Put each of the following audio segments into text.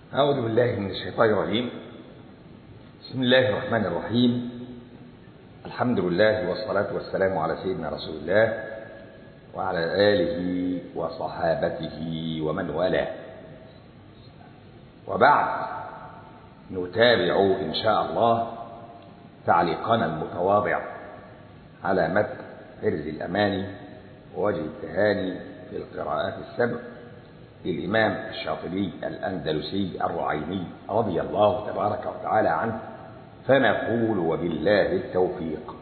أعوذ بالله من الشيطان الرجيم بسم الله الرحمن الرحيم الحمد لله والصلاة والسلام على سيدنا رسول الله وعلى آله وصحابته ومن والاه وبعد نتابع إن شاء الله تعليقنا المتواضع على متن حرز الأماني ووجه التهاني في القراءات السبع للإمام الشاطبي الأندلسي الرعيني رضي الله تبارك وتعالى عنه فنقول وبالله التوفيق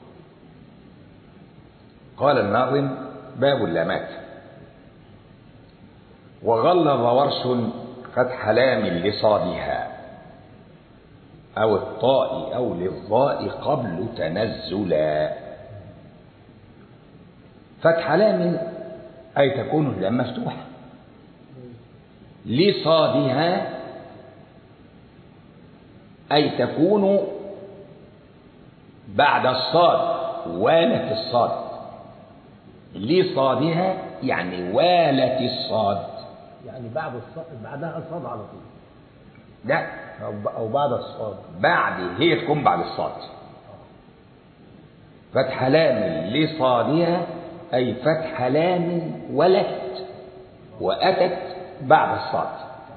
قال الناظم باب اللامات وغلظ ورش فتح لام لصادها أو الطاء أو للضاء قبل تنزلا فتح لام أي تكون اللام مفتوحة لصادها أي تكون بعد الصاد والت الصاد لصادها يعني والت الصاد يعني بعد الصاد بعدها الصاد على طول لا أو ب- أو بعد الصاد بعد هي تكون بعد الصاد فتح لام لصادها أي فتح لام ولت وأتت بعد الصاد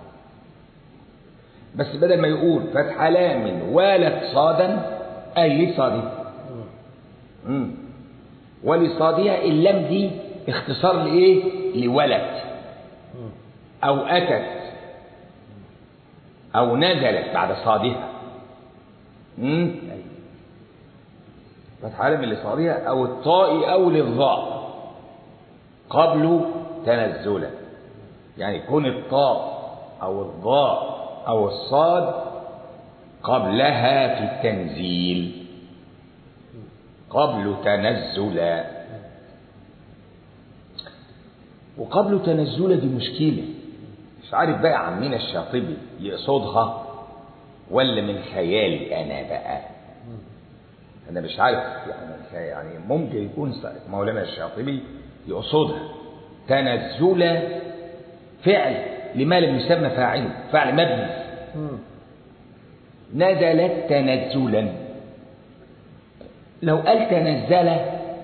بس بدل ما يقول فتح لام والت صادا أي لصادها مم. ولصادها اللام دي اختصار لإيه؟ لولت أو أتت أو نزلت بعد صادها مم. فتح لام لصادها أو الطاء أو للضاء قبل تنزلا يعني يكون الطاء أو الضاء أو الصاد قبلها في التنزيل قبل تنزلا وقبل تنزلا دي مشكلة مش عارف بقى عمنا الشاطبي يقصدها ولا من خيالي أنا بقى أنا مش عارف يعني يعني ممكن يكون مولانا الشاطبي يقصدها تنزلا فعل لما لم يسمى فاعله فعل مبني نزلت تنزلا لو قال تنزل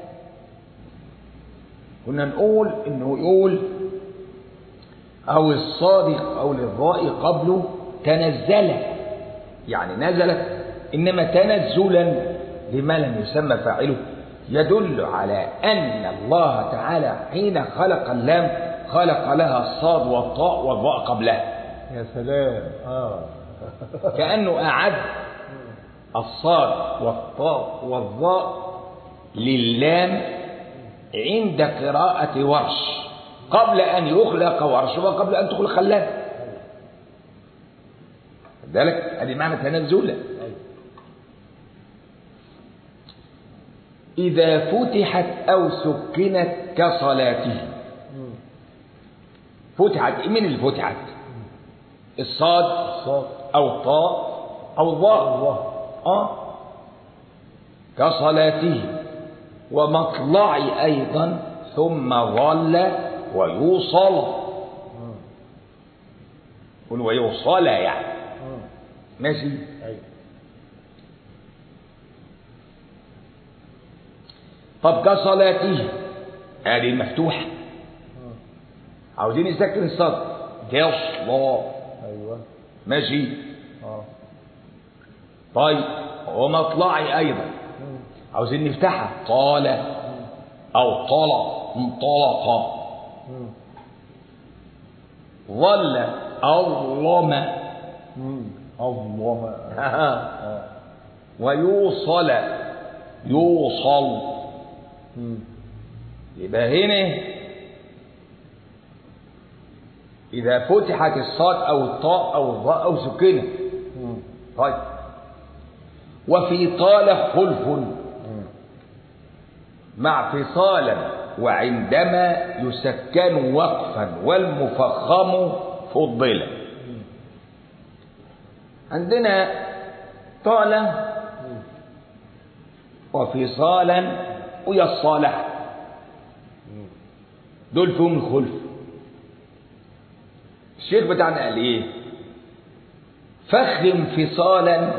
كنا نقول انه يقول او الصادق او للضاء قبله تنزل يعني نزلت انما تنزلا لما لم يسمى فاعله يدل على ان الله تعالى حين خلق اللام خلق لها الصاد والطاء والضاء قبلها يا سلام اه كأنه أعد الصاد والطاء والضاء للام عند قراءة ورش قبل أن يخلق ورش وقبل أن تخلق اللام ذلك هذه معنى تنزلا إذا فتحت أو سكنت كصلاته فتحت مين اللي فتحت الصاد الصاد أو الطاء أو الضاء الله آه كصلاته ومطلع أيضا ثم ظل ويوصل قل ويوصل يعني ماشي ايوه طب كصلاته هذه المفتوحة عاوزين نسكن الصدر تصلى ايوه ماشي اه طيب ومطلعي أيضا عاوزين نفتحها طال أو طلع انطلق مم. ظل أظلم مم. الله اه ويوصل يوصل مم. يبقى هنا إذا فتحت الصاد أو الطاء أو الضاء أو سكنت مم. طيب وفي طال خلف مم. مع فصالا وعندما يسكن وقفا والمفخم فضلا عندنا طال وفصالا ويا الصالح دول فيهم الخلف الشيخ بتاعنا قال ايه فخ انفصالا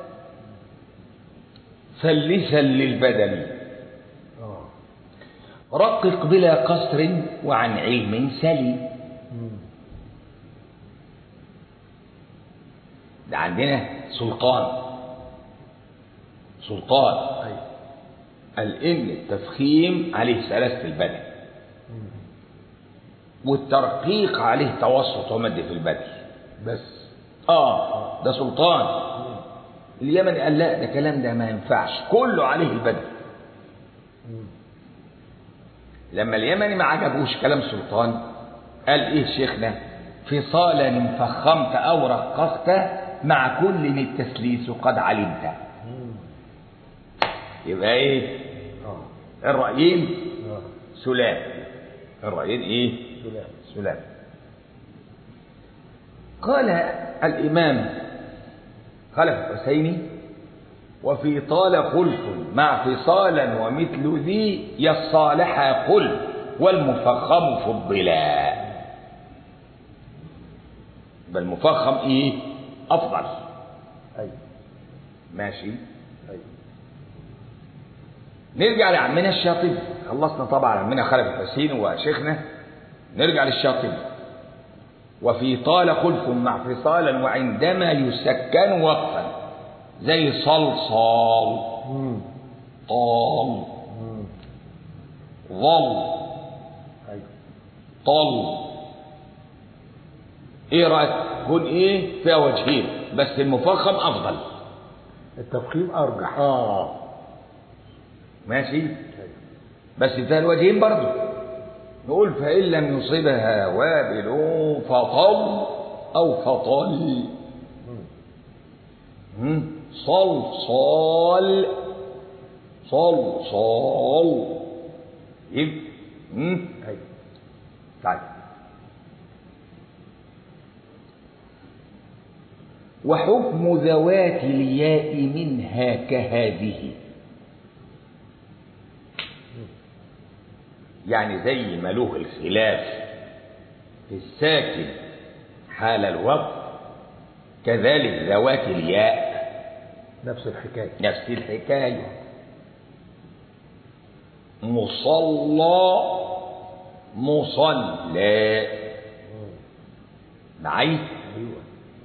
ثلثا للبدن اه رقق بلا قصر وعن علم سلي مم. ده عندنا سلطان سلطان ايوه قال ان التفخيم عليه سلاسة البدن مم. والترقيق عليه توسط ومد في البدن بس اه ده سلطان اليمن قال لا ده كلام ده ما ينفعش كله عليه البدن مم. لما اليمني ما عجبوش كلام سلطان قال ايه شيخنا فصالا فخمت او رققت مع كل التسليس قد علمت مم. يبقى ايه اه الرأيين اه سلام الرأيين ايه سلام سلام قال الإمام خلف الحسيني وفي طال خلف مع فصالا ومثل ذي يصالح قل والمفخم فضلا بل المفخم ايه افضل ايوه ماشي ايوه نرجع لعمنا الشاطبي خلصنا طبعا عمنا خلف الحسين وشيخنا نرجع للشاطبي وفي طال خلف مع فصالا وعندما يسكن وقفا زي صلصال مم. طال مم. ظل ايوه طل ايه رايك تكون ايه فيها وجهين بس المفخم افضل التفخيم ارجح اه ماشي ايوه بس فيها الوجهين برضه نقول فإن لم يصبها وابل فطل أو فطل مم. مم. صلصال صلصال يبقى مم. ايوه طيب وحكم ذوات الياء منها كهذه يعني زي ما له الخلاف في الساكن حال الوقت كذلك ذوات الياء نفس الحكايه نفس الحكاية مصلى مصلى مم. معي ايوه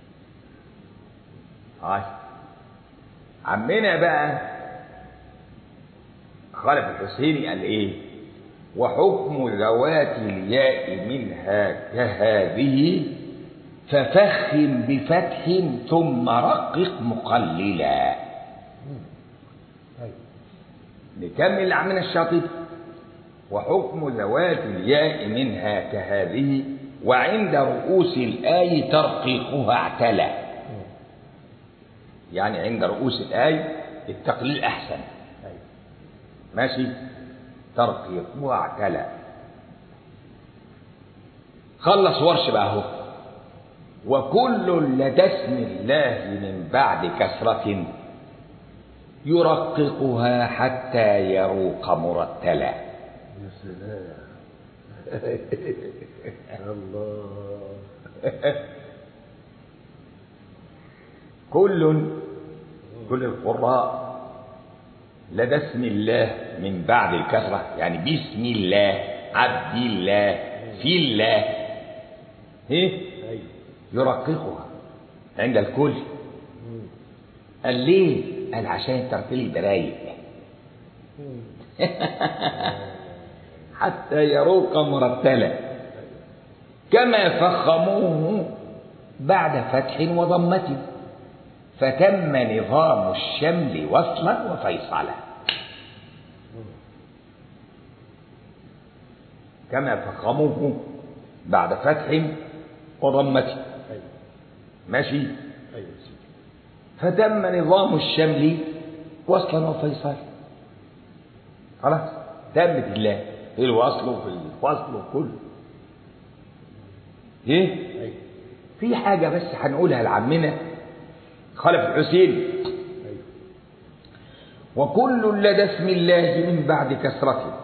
هاي عمنا بقى خلف الحسيني قال ايه وحكم ذوات الياء منها كهذه ففخم بفتح ثم رقق مقللا ايوه نكمل عمنا الشاطبي وحكم ذوات الياء منها كهذه وعند رؤوس الآي ترقيقها اعتلى مم. يعني عند رؤوس الآي التقليل أحسن ايوه ماشي ترقيقها اعتلى خلص ورش بقى اهو وكل لدى اسم الله من بعد كسرة يرققها حتى يروق مرتلا يا سلام الله كل كل القراء لدى اسم الله من بعد الكسرة يعني بسم الله عبد الله في الله ايه ايوه يرققها عند الكل مم. قال ليه قال عشان ترتيل البرايق مم. حتى يروق مرتلا كما فخموه بعد فتح وضمة فتم نظام الشمل وصلا وفيصلا كما فخموه بعد فتح وضمة ايوه ماشي ايوه سيدي فتم نظام الشمل وصلا وفيصلا خلاص تمت الله في الوصل وفي الفصل وكله ايه ايوه في حاجة بس هنقولها لعمنا خلف الحسين ايوه وكل لدى اسم الله من بعد كسرته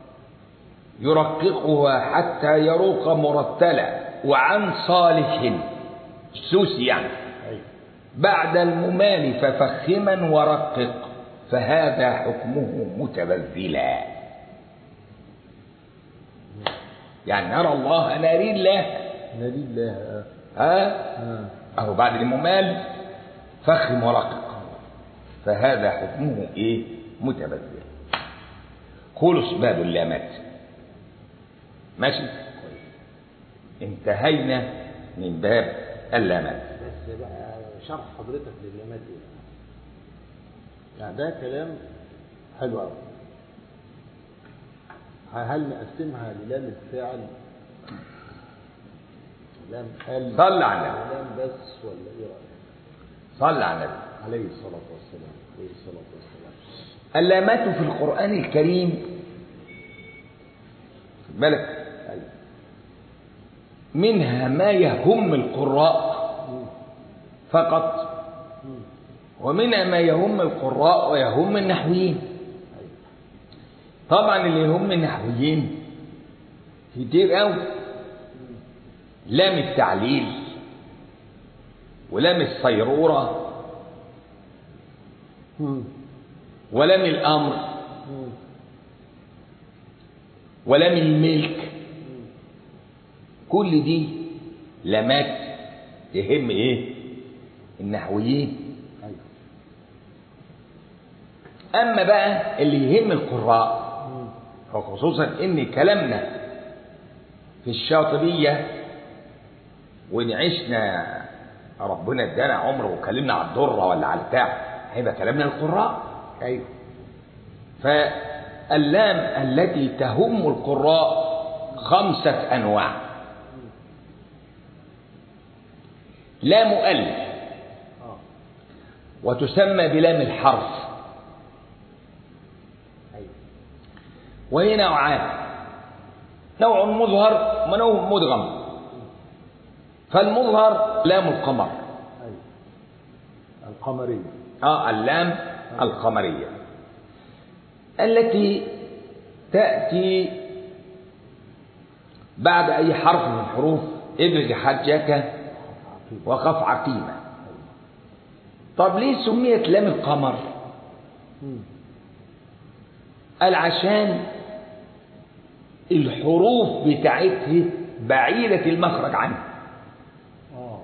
يرققها حتى يروق مرتلا وعن صالح سوسي يعني ايوه بعد الممال ففخما ورقق فهذا حكمه متبذلا يعني نرى الله نري الله نادي الله آه. ها آه. أهو بعد الممال فخم ورقق فهذا حكمه إيه متبذل خلص باب اللامات ماشي انتهينا من باب اللامات بس بقى شرح حضرتك لللامات دي يعني ده كلام حلو قوي هل نقسمها للام الفاعل لام ال صل على النبي. لام بس ولا ايه رايك صل على النبي عليه الصلاه والسلام عليه الصلاه والسلام اللامات في القرآن الكريم خد بالك ايوه منها ما يهم القراء فقط ومنها ما يهم القراء ويهم النحويين ايوه طبعا اللي يهم النحويين كتير قوي لام التعليل ولام الصيرورة مم. ولام الأمر مم. ولام الملك كل دي لامات تهم ايه النحويين ايوه اما بقى اللي يهم القراء مم. وخصوصا ان كلامنا في الشاطبية وان عشنا ربنا ادانا عمر وكلمنا على الضرة ولا على البتاع هيبقى كلامنا القراء ايوه فاللام التي تهم القراء خمسة أنواع لام ألف اه وتسمى بلام الحرف ايوه وهي نوعان نوع مظهر ونوع مدغم فالمظهر لام القمر ايوه القمريه اه اللام القمرية التي تأتي بعد أي حرف من حروف ابرج حجك وقف عقيمة طب ليه سميت لام القمر مم. قال عشان الحروف بتاعتها بعيدة المخرج عنها اه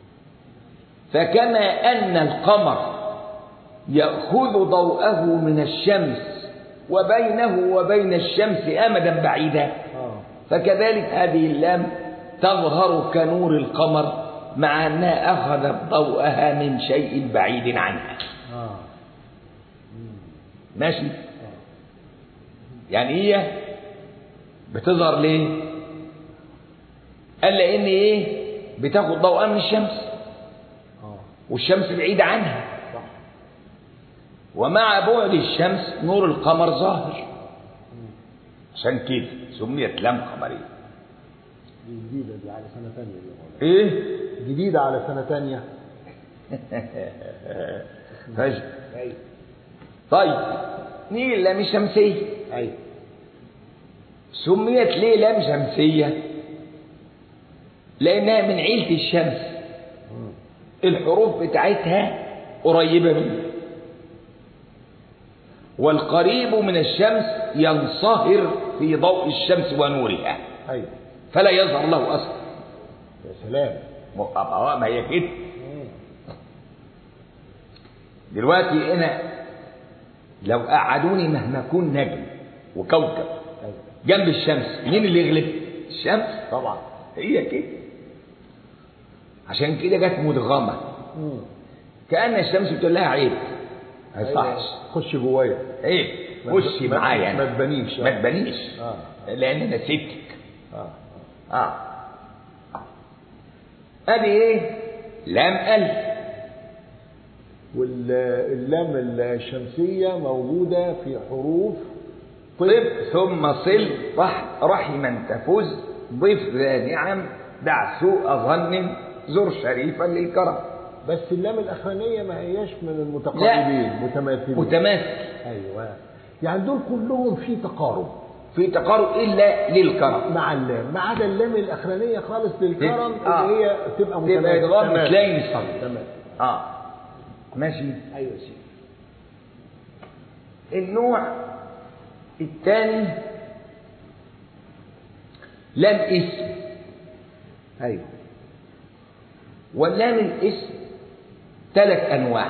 فكما أن القمر يأخذ ضوءه من الشمس وبينه وبين الشمس أمدا بعيدا اه فكذلك هذه اللام تظهر كنور القمر مع أنها أخذت ضوءها من شيء بعيد عنها اه ماشي يعني هي بتظهر ليه قال لأن إيه بتاخد ضوءها من الشمس اه والشمس بعيدة عنها صح ومع بعد الشمس نور القمر ظاهر عشان كده سميت لام قمرية دي جديده دي على سنه ثانيه دي يا مولانا. ايه جديده على سنه ثانيه ماشي ايوه طيب نيجي اللام الشمسية ايوه سميت ليه لام شمسية لأنها من عيلة الشمس مم. الحروف بتاعتها قريبة منها والقريب من الشمس ينصهر في ضوء الشمس ونورها ايوه فلا يظهر له أثر يا سلام ما آه، ما هي كده مم. دلوقتي أنا لو قعدوني مهما أكون نجم وكوكب ايوه جنب الشمس مين اللي يغلب؟ الشمس طبعا هي كده عشان كده جت مدغمة مم. كأن الشمس بتقول لها عيب ما أيوة. يصحش خش جوايا عيب ما- خشي ما- معايا ما أنا. تبانيش. ما تبانيش اه لأن أنا سبتك اه اه ادي ايه لام الف واللام الشمسيه موجوده في حروف طب ثم صل رح رحما تفز ضف ذا نعم دع سوء ظن زر شريفا للكرم بس اللام الاخرانيه ما هياش من المتقاربين متماثلين متماثل ايوه يعني دول كلهم في تقارب في تقارب الا للكرم مع اللام ما عدا اللام الاخرانيه خالص للكرم آه. اللي هي تبقى تبقى ادغام تماثل. مثلين الصدر تمام اه ماشي ايوه يا سيدي النوع الثاني لام اسم ايوه واللام الاسم ثلاث انواع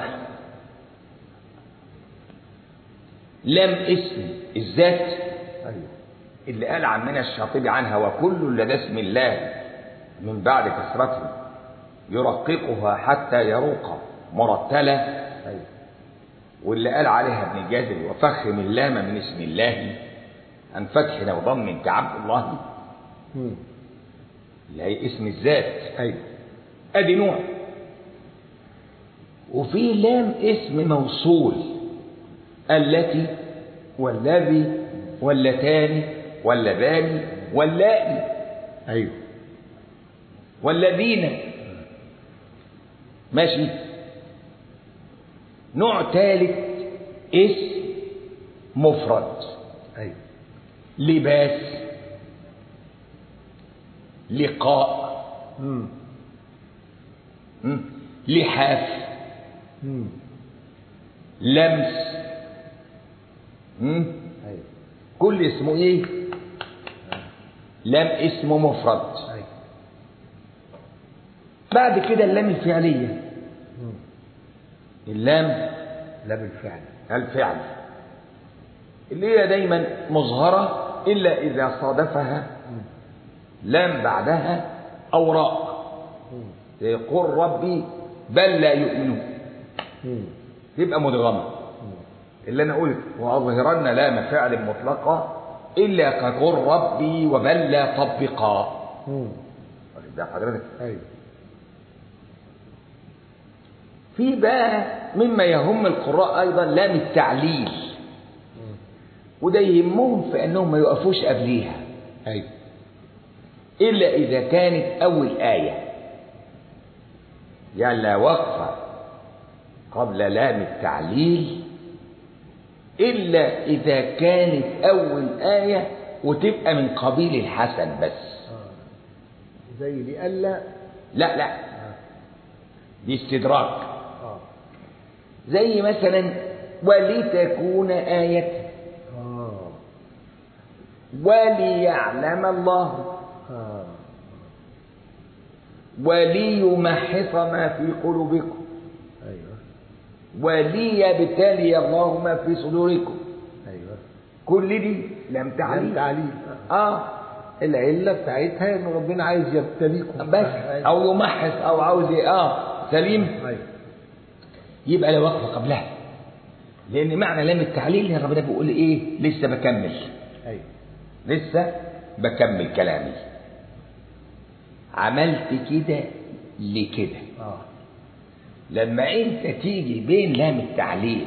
لام اسم الذات ايوه اللي قال عمنا الشاطبي عنها وكل لدى اسم الله من بعد كثرته يرققها حتى يروق مرتلة ايوه واللي قال عليها ابن جازر وفخم اللام من اسم الله عن فتح وضم كعبد الله مم. اللي هي اسم الذات ايوه ادي نوع وفي لام اسم موصول التي والذي واللتان واللذان واللائي ايوه والذين ماشي نوع ثالث اسم مفرد ايوه لباس لقاء مم. م? لحاف مم. لمس م? ايوه كل اسمه ايه لام اسمه مفرد ايوه بعد كده اللام الفعليه مم. اللام لا بالفعل الفعل اللي هي دايما مظهرة إلا إذا صادفها لام بعدها أو راء مم. زي قل ربي بل لا يؤمنون مم. تبقى مدغمة اللي أنا قلت وأظهرن لام فعل مطلقة إلا كقل ربي وبل لا طبقا مم. واخد بال حضرتك ايوه في بقى مما يهم القراء أيضا لام التعليل مم. وده يهمهم في أنهم ما يقفوش قبليها ايوه إلا إذا كانت أول آية يعني لا وقف قبل لام التعليل إلا إذا كانت أول آية وتبقى من قبيل الحسن بس آه. زي لئلا لا لا آه. دي استدراك اه زي مثلا ولتكون آية اه وليعلم الله اه وليمحص ما في قلوبكم ايوه وليبتلي الله ما في صدوركم ايوه كل دي لم تعليل لم تعليل اه العله بتاعتها ان ربنا عايز يبتليكم بس أيوة. او يمحص او عاوز إيه؟ اه سليم ايوه يبقى لا وقف قبلها لان معنى لام التعليل ان ربنا بيقول ايه لسه بكمل ايوه لسه بكمل كلامي عملت كده لكده اه لما انت تيجي بين لام التعليل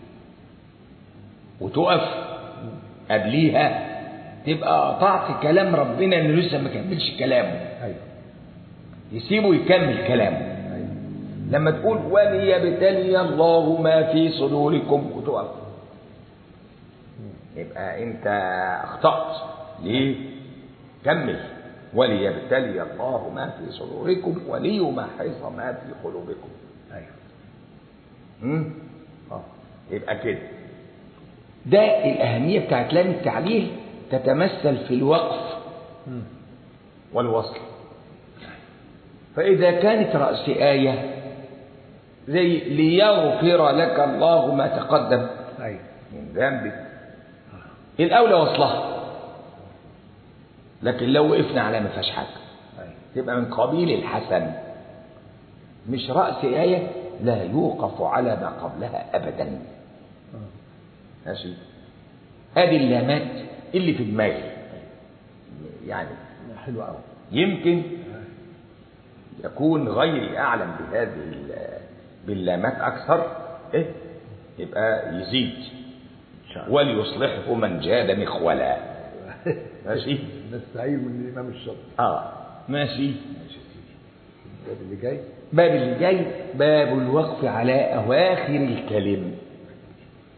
وتقف قبليها تبقى قطعت كلام ربنا انه لسه ما كملش كلامه ايوه يسيبه يكمل كلامه ايوه لما تقول وليبتلي الله ما في صدوركم وتقف يبقى انت اخطأت ليه كمل وليبتلي الله ما في صدوركم وليمحص ما في قلوبكم ايوه مم؟ اه يبقى كده ده الأهمية بتاعت لام التعليل تتمثل في الوقف مم. والوصل فإذا كانت رأس آية زي ليغفر لك الله ما تقدم ايوه من ذنبك الأولى وصلها لكن لو وقفنا على ما فيهاش حاجة ايوه تبقى من قبيل الحسن مش رأس آية لا يوقف على ما قبلها أبدا آه. ماشي هذه اللامات اللي في دماغي يعني حلو قوي يمكن يكون غيري أعلم بهذه ال- باللامات أكثر إيه يبقى يزيد ان شاء الله وليصلحه من جاد مخولا ماشي نستعين من الامام الشاطبي اه ماشي ماشي يا سيدي الباب اللي جاي باب اللي جاي باب الوقف على أواخر الكلم